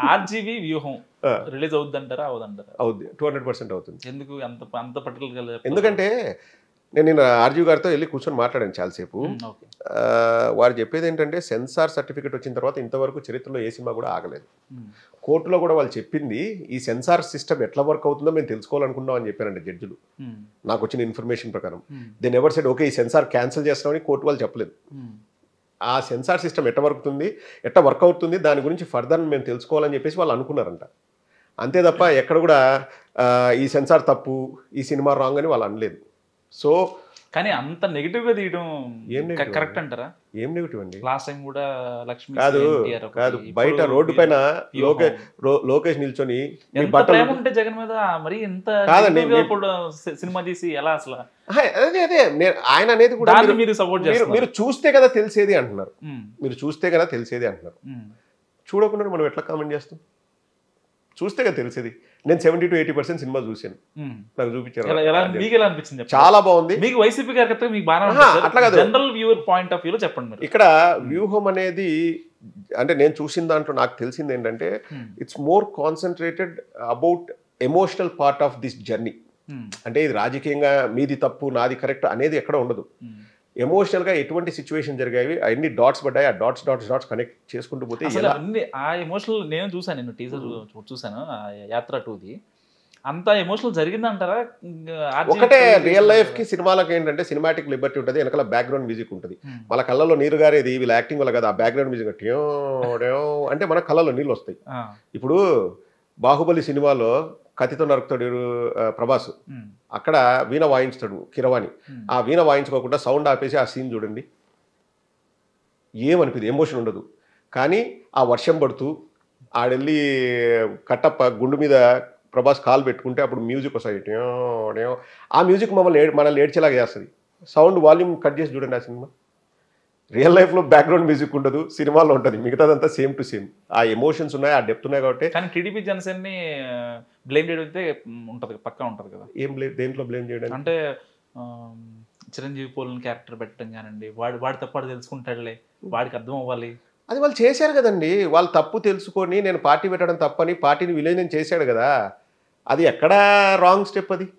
RGV వ్యూహం ఆ. Release అవుద్దంటారా అవదంటారా అవుద్ది టూ హండ్రెడ్ పర్సెంట్ అవుతుంది ఎందుకు అంత అంత పర్టికులర్ ఎందుకంటే నేను నిన్న ఆర్జీవి గారితో వెళ్ళి కూర్చొని మాట్లాడాను చాలాసేపు ఓకే ఆ, వారు చెప్పేది ఏంటంటే సెన్సార్ సర్టిఫికేట్ వచ్చిన తర్వాత ఇంతవరకు చరిత్రలో ఏ సినిమా కూడా ఆగలేదు కోర్టులో కూడా వాళ్ళు చెప్పింది ఈ సెన్సార్ సిస్టమ్ ఎట్లా వర్క్ అవుతుందో మేము తెలుసుకోవాలనుకున్నాం అని చెప్పారండి జడ్జిలు నాకు వచ్చిన ఇన్ఫర్మేషన్ ప్రకారం దెన్ ఎవర్ సెడ్ ఓకే ఈ సెన్సార్ క్యాన్సిల్ చేస్తామని కోర్టు వాళ్ళు చెప్పలేదు ఆ సెన్సార్ సిస్టమ్ ఎట్ట వర్క్ అవుతుంది ఎట్ట వర్క్ అవుతుంది దాని గురించి ఫర్దర్ మేము తెలుసుకోవాలని చెప్పేసి వాళ్ళు అనుకున్నారంట అంతే తప్ప ఎక్కడ కూడా ఆ, ఈ సెన్సార్ తప్పు ఈ సినిమా రాంగ్ అని వాళ్ళు అనలేదు సో కానీ అంత నెగిటివ్ గా తీయడం ఏం negative కరెక్ట్ అంటారా ఏం నెగిటివ్ అండి లాస్ట్ టైం కూడా లక్ష్మి కాదు ఎన్టీఆర్ ఒకటి. కాదు ఇప్పుడు బయట రోడ్డు పైన వ్యూహం. లోకే రో- లోకేష్ నిల్చొని మీ ఎంత బట్టలు ప్రేమ ఉంటే జగన్ మీద మరి ఎంత కాదండి, negative గా మీ- ఇప్పుడు సి- సినిమా తీసి ఎలా అసలు ఆహా, అదే అదే నేను ఆయన అనేది కూడా దాన్ని మీరు- మీరు సపోర్ట్ మీరు చేస్తారు మీరు చూస్తే కదా తెలిసేది అంటున్నారు మీరు చూస్తే కదా తెలిసేది అంటున్నారు చూడకుండా మనం ఎట్లా కామెంట్ చేస్తాం చూస్తే కదా తెలిసేది నేను seventy to eighty percent cinema చూశాను నాకు చూపించారు ఎలా ఎలా మీకు ఎలా అనిపించింది చెప్పండి. చాలా బాగుంది మీకు వైసీపీ గారికి మీకు బాగా ఆహా, అట్లా కాదు. జనరల్ వ్యూవర్ పాయింట్ ఆఫ్ వ్యూలో చెప్పండి మీరు ఇక్కడ వ్యూహం అనేది అంటే నేను చూసిన దాంట్లో నాకు తెలిసింది ఏంటంటే Hmm. It's more concentrated about emotional part of this journey Hmm. అంటే ఇది రాజకీయంగా మీది తప్పు నాది కరెక్ట్ అనేది ఎక్కడ ఉండదు Hmm. ఎమోషనల్ గా ఎటువంటి సిచ్యువేషన్ జరిగాయి అన్ని డాట్స్ పడ్డాయి ఆ డాట్స్ డాట్స్ డాట్స్ కనెక్ట్ చేసుకుంటూ పోతే అసలు ఎలా అన్ని ఆ ఎమోషనల్ నేను చూసాను నేను టీజర్ చూసాను ఆ యాత్ర టూది అంత ఎమోషనల్ జరిగిందంటారా ఇంకా RGB ఒకటే produce రియల్ లైఫ్ చేశారా? కి సినిమాలకు ఏంటంటే సినిమాటిక్ లిబర్టీ ఉంటుంది వెనకాల బ్యాక్గ్రౌండ్ మ్యూజిక్ ఉంటుంది Hmm. మన కళ్ళలో నీరు గారేది వీళ్ళ యాక్టింగ్ వల్ల కదా ఆ బ్యాక్గ్రౌండ్ మ్యూజిక్ ట్యో ట్యో అంటే మన కళ్ళలో నీళ్ళు వస్తాయి ఆ. ఇప్పుడు బాహుబలి సినిమాలో కత్తితో నరుకుతాడు ఎవరు? ఆ, ప్రభాస్ Hmm. అక్కడ వీణ వాయించుతాడు కిరవాణి Hmm. ఆ వీణ వాయించుకోకుండా సౌండ్ ఆపేసి ఆ సీన్ చూడండి ఏమనిపిది ఎమోషన్ ఉండదు కానీ ఆ వర్షం పడుతూ ఆడెళ్ళి కట్టప్ప గుండు మీద ప్రభాస్ కాలు పెట్టుకుంటే అప్పుడు మ్యూజిక్ వస్తాయి ట్యో, ట్యో. ఆ మ్యూజిక్ మమ్మల్ని ఏడ్- మనల్ని ఏడ్చేలాగా చేస్తుంది సౌండ్ వాల్యూమ్ కట్ చేసి చూడండి ఆ సినిమా రియల్ లైఫ్లో బ్యాక్గ్రౌండ్ మ్యూజిక్ ఉండదు సినిమాలో ఉంటుంది మిగతాదంతా సేమ్ టు సేమ్ ఆ ఎమోషన్స్ ఉన్నాయి ఆ డెప్త్ ఉన్నాయి కాబట్టి కానీ టీడీపీ జనసేనని బ్లేమ్ చేయడం అయితే మ్, ఉంటది పక్కా ఉంటది కదా ఏం బ్లేమ్ దేంట్లో బ్లేమ్ చేయడానికి అంటే ఆ, చిరంజీవి పోలని క్యారెక్టర్ పెట్టడం కానండి వాడు వాడి తప్ప వాడు తెలుసుకుంటాడులే వాడికి అర్థం అవ్వాలి అది వాళ్ళు చేశారు కదండి వాళ్ళు తప్పు తెలుసుకొని నేను పార్టీ పెట్టడం తప్పని పార్టీని విలీనం చేశాడు కదా అది ఎక్కడ రాంగ్ స్టెప్ అది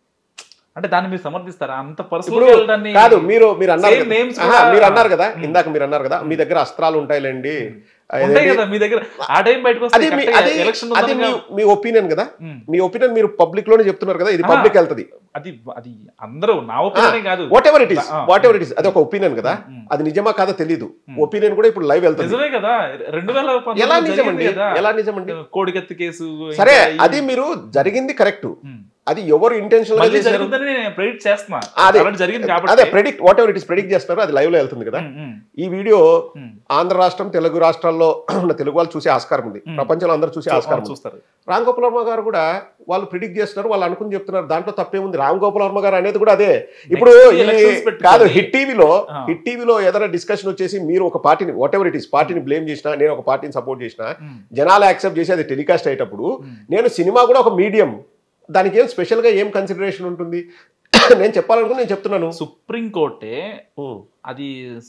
అంటే దాన్ని మీరు సమర్థిస్తారా అంత ఇప్పుడు పర్సనల్ వెళ్ళడాన్ని కాదు మీరు మీరు అన్నారు Same కదా. names ఆహా, కూడా- మీరు అన్నారు కదా Hmm. ఇందాక మీరు అన్నారు కదా మీ దగ్గర అస్త్రాలు ఉంటాయిలేండి ఉంటాయి అదేంటి? కదా మీ దగ్గర ఆ టైం బయటకు అది మీ అది ఎలక్షన్ అది మీ మీ ఒపీనియన్ కదా ఉమ్. మీ ఒపీనియన్ మీరు పబ్లిక్ లోనే చెప్తున్నారు కదా ఇది ఆహా. పబ్లిక్ వెళ్తది అది అది అందరూ నా ఒపీనియన్ కాదు వాట్ ఎవర్ ఇట్ ఇస్ ఆ. వాట్ ఎవర్ ఇట్ ఇస్ అది ఒక ఒపీనియన్ కదా ఉమ్. అది నిజమా కాదో తెలియదు Hmm. ఒపీనియన్ కూడా ఇప్పుడు లైవ్ వెళ్తుంది నిజమే కదా రెండు వేల ఎలా పంతొమ్మిదిలో నిజమండి జరిగింది కదా ఎలా నిజమండి కోడికత్తి కేసు సరే ఇంకా ఈ- అది మీరు జరిగింది కరెక్ట్ ఉమ్. అది ఎవరు ఇంటెన్షనల్ గా మళ్ళీ చేశారు జరుగుతుందని నేను ప్రెడిక్ట్ చేస్తున్నా అదే. అలాంటి జరిగింది అదే కాబట్టి predict whatever it is predict చేస్తారు అది లైవ్ లో వెళ్తుంది కదా ఉమ్, ఉమ్, ఈ వీడియో ఉమ్. ఆంధ్ర రాష్ట్రం తెలుగు రాష్ట్రాల్లో ఉన్న తెలుగు వాళ్ళు చూసే ఆస్కారం ఉంది Hmm. ప్రపంచంలో అందరూ చూసే ఆస్కారం ఉంది చూస్తారు రామ్ గోపాల్ వర్మ గారు కూడా వాళ్ళు ప్రిడిక్ట్ చేస్తున్నారు వాళ్ళు అనుకుని చెప్తున్నారు దాంట్లో తప్పేముంది రామ్ గోపాల్ వర్మ గారు అనేది కూడా అదే ఇప్పుడు Next ఈ- elections పెట్టుకొని- కాదు హిట్ టీవీలో ఆ. హిట్ టీవీలో ఏదైనా డిస్కషన్ వచ్చేసి మీరు ఒక పార్టీని వాట్ ఎవర్ ఇట్ ఇస్ పార్టీని బ్లేమ్ చేసినా నేను ఒక పార్టీని సపోర్ట్ చేసినా ఉమ్, జనాలు యాక్సెప్ట్ చేసి అది టెలికాస్ట్ అయ్యేటప్పుడు ఉమ్. నేను సినిమా కూడా ఒక మీడియం దానికి ఏం స్పెషల్ గా ఏం కన్సిడరేషన్ ఉంటుంది నేను చెప్పాలనుకుని నేను చెప్తున్నాను సుప్రీం కోర్టే ఉమ్. అది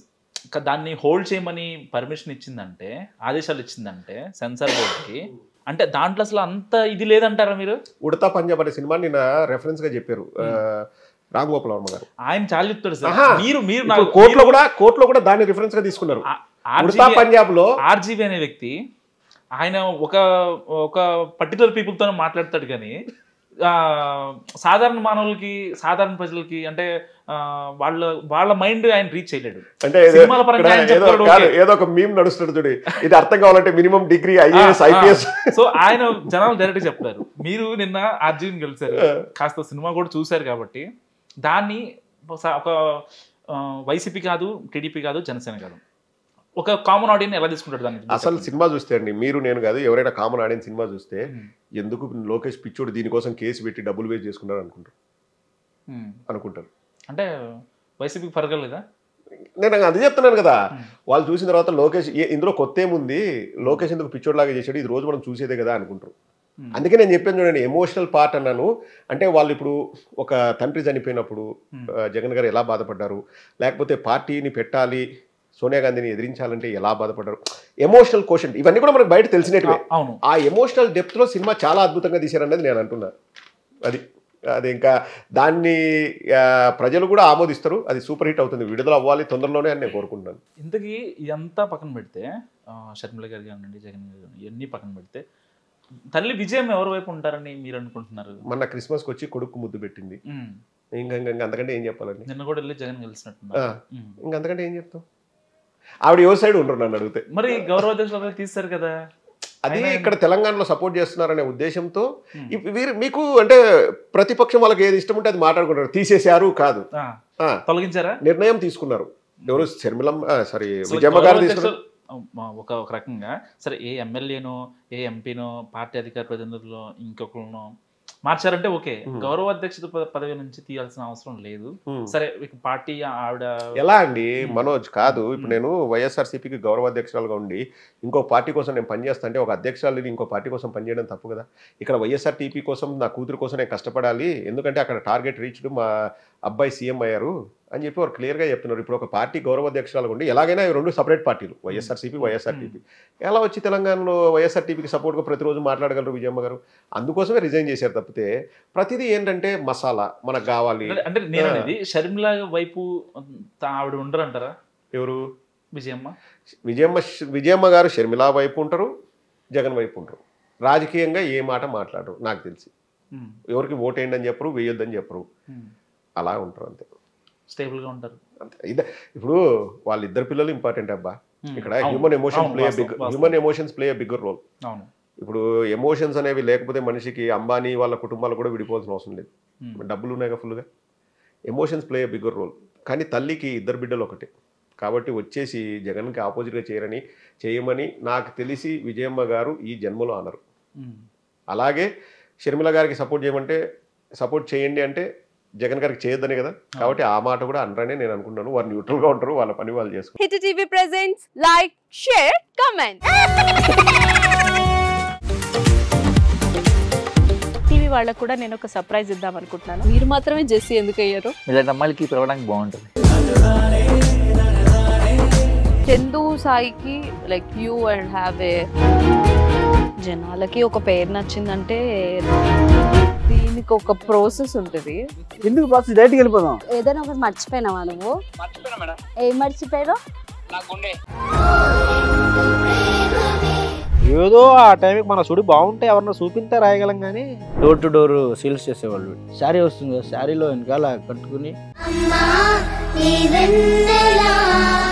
క- దాన్ని హోల్డ్ చేయమని పర్మిషన్ ఇచ్చిందంటే ఆదేశాలు ఇచ్చిందంటే సెన్సార్ బోర్డ్కి అంటే దాంట్లో అసలు అంత ఇది లేదంటారా మీరు ఉడతా పంజాబ్ అనే సినిమా నిన్న రెఫరెన్స్ గా చెప్పారు ఆ, రామ్ గోపాల్ వర్మ గారు ఆయన చాలా చెప్తాడు సార్ ఆహా. మీరు మీరు ఇప్పుడు కోర్టులో కూడా కోర్టులో కూడా దాన్ని రిఫరెన్స్ గా తీసుకున్నారు ఉడతా పంజాబ్ లో ఆర్జీబీ అనే వ్యక్తి ఆయన ఒక ఒక పర్టికులర్ పీపుల్తో మాట్లాడతాడు కానీ ఆ, సాధారణ మానవులకి సాధారణ ప్రజలకి అంటే ఆ, వాళ్ళ వాళ్ళ మైండ్ ఆయన రీచ్ చేయలేడు అంటే ఏదో- సినిమాల పరంగా ఇక్కడ ఆయన ఏదో చెప్తాడు, కాదు, ఓకే. ఏదో ఒక మీమ్ నడుస్తుంది చూడు ఇది అర్థం కావాలంటే minimum degree IAS IPS so ఆయన జనాలు డైరెక్ట్ చెప్తారు మీరు నిన్న ఆర్జీవిని గెలిచారు కాస్త సినిమా కూడా చూశారు కాబట్టి దాన్ని ఒక- ఒక వైసీపీ కాదు టీడీపీ కాదు జనసేన కాదు ఒక కామన్ ఆడియన్ ఎలా తీసుకుంటాడు దాన్ని అసలు సినిమా చూస్తే అండి మీరు నేను కాదు ఎవరైనా కామన్ ఆడియన్స్ సినిమా చూస్తే ఉమ్. ఎందుకు లోకేష్ పిచ్చోడు దీనికోసం కేసు పెట్టి డబ్బులు వేస్ట్ చేసుకున్నారు అనుకుంటారు ఉమ్. అనుకుంటారు అంటే వైసీపీకి పరగలేదా నేను అది చెప్తున్నాను కదా ఉమ్. వాళ్ళు చూసిన తర్వాత లోకేష్ ఏ- ఇందులో కొత్త ఏముంది లోకేష్ ఎందుకు పిచ్చోడ్లాగా చేశాడు ఇది రోజు మనం చూసేదే కదా అనుకుంటారు ఉమ్. అందుకే నేను చెప్పాను చూడండి ఎమోషనల్ పార్ట్ అన్నాను అంటే వాళ్ళు ఇప్పుడు ఒక తండ్రి చనిపోయినప్పుడు ఉమ్. ఆ, జగన్ గారు ఎలా బాధపడ్డారు లేకపోతే పార్టీని పెట్టాలి సోనియా గాంధీని ఎదిరించాలంటే ఎలా బాధపడ్డారు ఎమోషనల్ క్వశ్చన్ ఇవన్నీ కూడా మనకు బయట తెలిసినట్టువే అవును ఆ ఎమోషనల్ డెప్త్లో సినిమా చాలా అద్భుతంగా తీశారన్నది నేను అంటున్నా అది అది ఇంకా దాన్ని ఆ, ప్రజలు కూడా ఆమోదిస్తారు అది సూపర్ హిట్ అవుతుంది విడుదల అవ్వాలి తొందరలోనే అని నేను కోరుకుంటున్నాను ఇంతకీ ఇదంతా పక్కన పెడితే ఆ, షర్మిల గారి కానివ్వండి జగన్ గారి కానివ్వండి, ఇవన్నీ పక్కన పెడితే తల్లి విజయం ఎవరి వైపు ఉంటారని మీరు అనుకుంటున్నారు మొన్న క్రిస్మస్కి వచ్చి కొడుకు ముద్దు పెట్టింది ఉమ్. ఇంకా ఇంకా ఇంకా అంతకంటే ఏం చెప్పాలండి నిన్న కూడా వెళ్ళి జగన్ గెలిచినట్టున్నారు ఆ, ఉమ్. ఇంకా అంతకంటే ఏం చెప్తాం ఆవిడ ఎవరి సైడ్ ఉండరు నన్ను అడిగితే మరి గౌరవ అధ్యక్షులు తీస్తారు కదా అది అయినా ఇక్కడ తెలంగాణలో సపోర్ట్ చేస్తున్నారనే ఉద్దేశంతో Hmm. ఇప్ వీరు మీకు అంటే ప్రతిపక్షం వాళ్ళకి ఏది ఇష్టం ఉంటే అది మాట్లాడుకుంటారు తీసేశారు కాదు ఆ, ఆ, తొలగించారా నిర్ణయం తీసుకున్నారు ఎవరు శర్మిలం సారీ అసలు విజయమ్మ గౌరవ గారు తీసుకున్నారు అధ్యక్షులు, ఆ, ఒక ఒక రకంగా సరే ఏ ఎమ్మెల్యేనో ఏ ఎంపీనో పార్టీ అధికార ప్రతినిధులు ఇంకొకరినో మార్చారంటే ఓకే గౌరవ అధ్యక్షుడు పద- పదవి నుంచి తీయాల్సిన అవసరం లేదు Hmm. సరే ఇక పార్టీ ఆవిడ ఎలా అండి మనోజ్ కాదు ఇప్పుడు నేను వైఎస్ఆర్సీపీకి గౌరవ అధ్యక్షురాలుగా ఉండి ఇంకో పార్టీ కోసం నేను పనిచేస్తా అంటే ఒక అధ్యక్షురాలు ఇంకో పార్టీ కోసం పనిచేయడం తప్పు కదా ఇక్కడ వైఎస్ఆర్ టీపీ కోసం నా కూతురు కోసం నేను కష్టపడాలి ఎందుకంటే అక్కడ టార్గెట్ రీచ్డ్ మా అబ్బాయి సీఎం అయ్యారు అని చెప్పి వారు క్లియర్గా చెప్తున్నారు ఇప్పుడు ఒక పార్టీ గౌరవ అధ్యక్షురాలుగా ఉండి ఎలాగైనా ఇవి రెండు సపరేట్ పార్టీలు వైఎస్ఆర్సీపీ వైఎస్ఆర్టీపీ ఎలా వచ్చి తెలంగాణలో వైఎస్ఆర్టీపీకి సపోర్ట్గా ప్రతిరోజు మాట్లాడగలరు విజయమ్మ గారు అందుకోసమే రిజైన్ చేశారు తప్పితే ప్రతిదీ ఏంటంటే మసాలా మనకు కావాలి అంటే- అంటే నేను అనేది షర్మిల వైపు తా- ఆవిడ ఉండరు అంటారా ఎవరు విజయమ్మ విజయమ్మ విజయమ్మ గారు షర్మిల వైపు ఉంటారు జగన్ వైపు ఉంటారు రాజకీయంగా ఏ మాట మాట్లాడరు నాకు తెలిసి ఉమ్, ఎవరికి ఓటేయండి అని చెప్పరు వేయొద్దని చెప్పరు ఉమ్. అలా ఉంటారు అంతే స్టేబుల్ గా ఉంటారు అంతే ఇదే ఇప్పుడు వాళ్ళిద్దరు పిల్లలు ఇంపార్టెంట్ అబ్బా Hmm. ఇక్కడ అవును. హ్యూమన్ ఎమోషన్స్ అవును, ప్లే వాస్తవం, బిగ్ వాస్తవం. Human emotions play bigger role అవును ఇప్పుడు ఎమోషన్స్ అనేవి లేకపోతే మనిషికి అంబానీ వాళ్ళ కుటుంబాలు కూడా విడిపోవాల్సిన అవసరం లేదు Hmm. డబ్బులు ఉన్నాయి ఫుల్గా ఎమోషన్స్ ప్లే బిగ్గర్ రోల్ కానీ తల్లికి ఇద్దరు బిడ్డలు ఒకటే కాబట్టి వచ్చేసి జగన్కి ఆపోజిట్గా చేయరని చేయమని నాకు తెలిసి విజయమ్మ గారు ఈ జన్మలో అనరు ఉమ్. అలాగే షర్మిల గారికి సపోర్ట్ చేయమంటే సపోర్ట్ చేయండి అంటే జగన్ గారికి చేయొద్దని కదా కాబట్టి ఆ మాట కూడా అనరనే నేను అనుకుంటున్నాను వారు న్యూట్రల్గా ఉంటారు వాళ్ళ పని వాళ్ళు చేసుకుంటారు hit TV presents like share comment TV వాళ్ళకు కూడా నేను ఒక సర్ప్రైజ్ ఇద్దాం అనుకుంటున్నాను మీరు మాత్రమే జెస్సీ ఎందుకు అయ్యారు ఇలాంటి అమ్మాయిలకి పిలవడానికి బాగుంటుంది చందు సాయికి like you and have a జనాలకి ఒక పేరు నచ్చిందంటే దీనికి ఒక ప్రాసెస్ ఉంటుంది ఎందుకు ప్రాసెస్ డైరెక్ట్కి వెళ్ళిపోదాం ఏదైనా ఒకటి మర్చిపోయినావా నువ్వు ఏం మర్చిపోయావు ఏదో ఆ టైంకి మన సుడి బాగుంటే ఎవరన్నా చూపిస్తే రాయగలం కానీ డోర్ టు డోర్ సేల్స్ చేసేవాళ్ళు శారీ వస్తుంది కదా శారీలో వెనకాల కట్టుకుని అమ్మా నీ వెన్నెలా